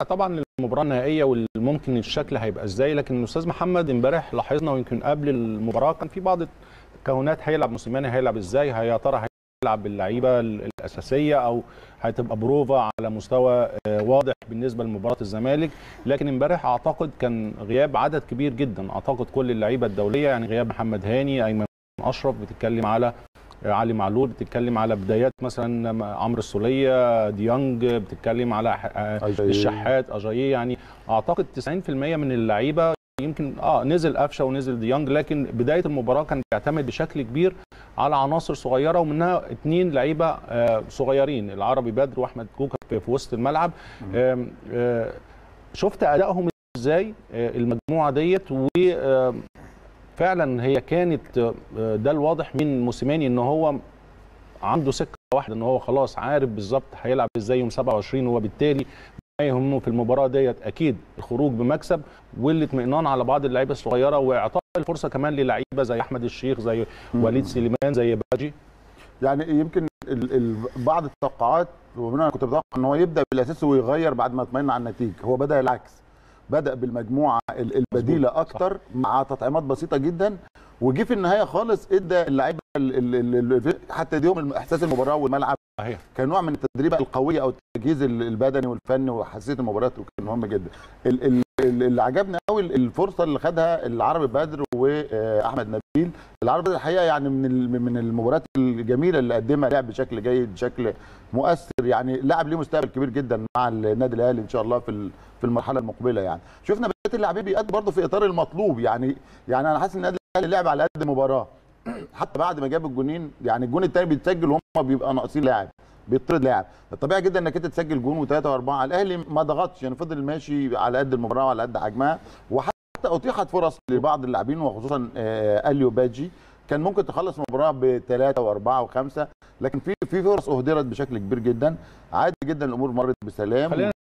طبعا المباراه النهائيه والممكن الشكل هيبقى ازاي لكن الاستاذ محمد امبارح لاحظنا ويمكن قبل المباراه كان في بعض التكونات هيلعب موسيماني هيلعب ازاي يا ترى هيلعب باللعيبه الاساسيه او هتبقى بروفا على مستوى واضح بالنسبه لمباراه الزمالك لكن امبارح اعتقد كان غياب عدد كبير جدا اعتقد كل اللعيبه الدوليه يعني غياب محمد هاني ايمن اشرف بتتكلم على علي معلول بتتكلم على بدايات مثلا عمرو السوليه ديانج بتتكلم على الشحات اجاييه يعني اعتقد 90% من اللعيبه يمكن اه نزل قفشه ونزل ديانج لكن بدايه المباراه كان بيعتمد بشكل كبير على عناصر صغيره ومنها اثنين لعيبه آه صغيرين العربي بدر واحمد كوكا في وسط الملعب آه آه شفت ادائهم ازاي المجموعه ديت و فعلا هي كانت ده الواضح من موسيماني ان هو عنده سكه واحده ان هو خلاص عارف بالظبط هيلعب ازاي يوم 27 وبالتالي ما يهمه في المباراه ديت اكيد الخروج بمكسب والاطمئنان على بعض اللعيبه الصغيره واعطاء الفرصه كمان للعيبه زي احمد الشيخ زي وليد سليمان زي باجي يعني يمكن ال ال بعض التوقعات وانا كنت بتوقع ان هو يبدا بالاساس ويغير بعد ما اطمئن على النتيجه هو بدا العكس بدا بالمجموعه البديله اكتر مع تطعيمات بسيطه جدا وجي في النهايه خالص ادى اللعيبه حتى اديهم احساس المباراه والملعب صحيح كان نوع من التدريب القويه او التجهيز البدني والفني وحساسيه المباريات وكان مهم جدا اللي عجبني قوي الفرصه اللي خدها العربي بدر واحمد نبيل العربي بدر الحقيقه يعني من من المباريات الجميله اللي قدمها لعب بشكل جيد بشكل مؤثر يعني لاعب ليه مستقبل كبير جدا مع النادي الاهلي ان شاء الله في في المرحله المقبله يعني شفنا بقيه اللاعبين بيأدوا برضه في اطار المطلوب يعني يعني انا حاسس ان النادي الاهلي لعب على قد المباراه حتى بعد ما جاب الجونين يعني الجون الثاني بيتسجل وهم بيبقى ناقصين لاعب بيطرد لاعب الطبيعي جدا انك انت تسجل جون وثلاثه واربعه الاهلي ما ضغطش يعني فضل ماشي على قد المباراه وعلى قد حجمها وحتى اتيحت فرص لبعض اللاعبين وخصوصا اليو باجي كان ممكن تخلص المباراه بثلاثه واربعه وخمسه لكن في في فرص اهدرت بشكل كبير جدا عادي جدا الامور مرت بسلام